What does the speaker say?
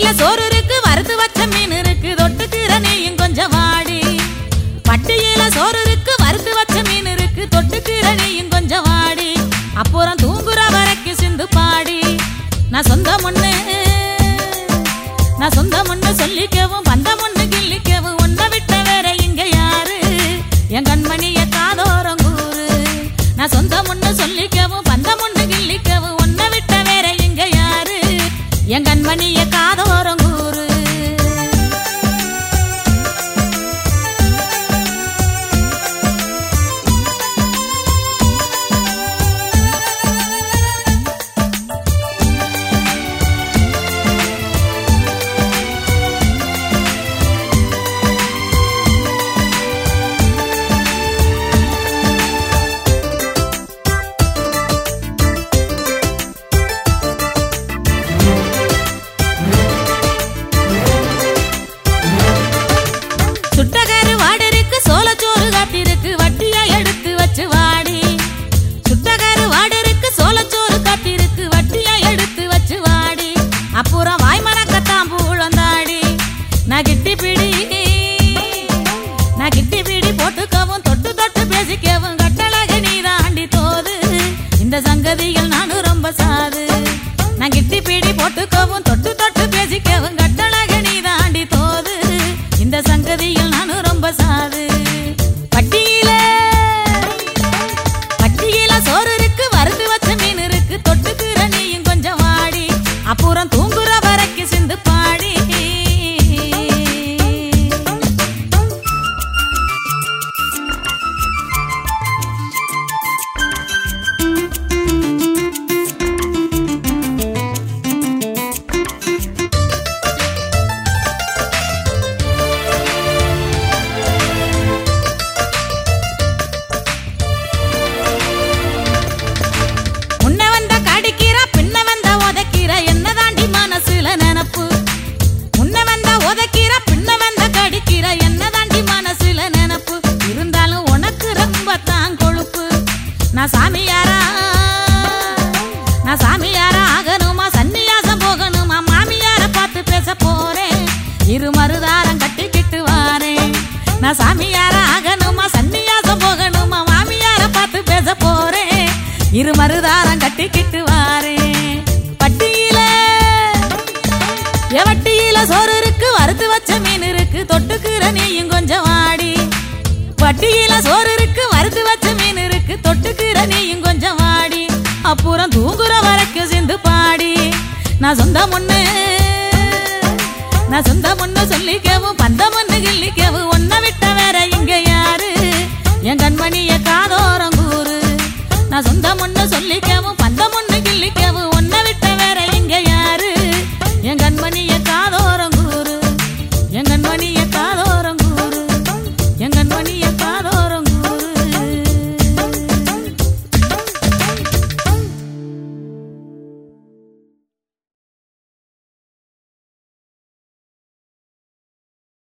பட்டியில சோறு இருக்கு வறுத்து வச்ச மீன் இருக்கு தொட்டுக்கிற நீயும் கொஞ்சம் வாடி பட்டியில சோறு இருக்கு வறுத்து வச்ச மீன் இருக்கு தொட்டுக்கிற நீயும் கொஞ்சம் வாடி அப்புறம் தூங்குற வரைக்கும் சிந்து பாடி நான் சொந்த முன்னு நான் சொந்த முன்னு சொல்லிக்கவும் பந்த முன்னு கிள்ளிக்கவும் உன்னை விட்ட வேற இங்க யாரு என் கண்மணிய காதோரம் கூறு நான் சொந்த முன்னு சொல்லிக்கவும் பந்த முன்னு கிள்ளிக்கவும் உன்னை விட்ட வேற இங்க யாரு என் கண்மணிய காதோரம் கூறு சுட்டகரு வாடருக்கு சோளச்சோறு காத்திருக்கு வட்டியா எடுத்து வச்சு வாடி சுட்டகரு வாடருக்கு சோளச்சோறு காத்திருக்கு வட்டியா எடுத்து வச்சு வாடி அப்புறம் வாய் மணக்கத்தான் பூழந்தாடி நான் கிட்டி பிடி நான் கிட்டி பிடி போட்டுக்கவும் தொட்டு தொட்டு பேசிக்கவும் கட்டழக நீ தாண்டி தோது இந்த சங்கதிகள் நானும் ரொம்ப சாது நான் கிட்டி பிடி போட்டுக்கவும் தொட்டு தொட்டு பேசிக்கவும் கட்டழக நீ தாண்டி தோது இந்த சங்கதியில் நானும் ரொம்ப சாது பட்டியில பட்டியில சோறு இருக்கு வறுத்து வச்ச மீன் இருக்கு தொட்டுக்கிற நீயும் கொஞ்சம் வாடி அப்புறம் தூங்குற வரைக்கும் சிந்து பாடி முன்ன வந்த கடிக்கிற பின்ன வந்த உதைக்கிற என்ன தாண்டி மனசுல நினப்பு முன்ன வந்த உதைக்கிற பின்ன வந்த கடிக்கிற என்ன தாண்டி மனசுல நினப்பு இருந்தாலும் உனக்கு ரொம்ப தான் கொழுப்பு நான் சாமியாரா நான் சாமியாரா ஆகணுமா சன்னியாசம் போகணுமா மாமியார பார்த்து பேச போறேன் இரு மருதாரம் கட்டிக்கிட்டு வாரேன் நான் சாமியாரா ஆகணுமா சன்னியாசம் போகணுமா மாமியார பார்த்து பேச போறேன் இரு மருதாரம் கட்டிக்கிட்டு வாரேன் பட்டியில எவட்டியில சோறு இருக்கு வறுத்து வச்ச மீன் இருக்கு தொட்டுக்கிற நீயும் கொஞ்சம் வாடி பட்டியில சோறு இருக்கு வறுத்து வச்ச மீன் இருக்கு தொட்டுக்கிற நீயும் கொஞ்சம் வாடி அப்புறம் தூங்குற வரைக்கும் சிந்து பாடி நான் சொந்த முன்னு நான் சொந்த முன்னு சொல்லிக்கவும்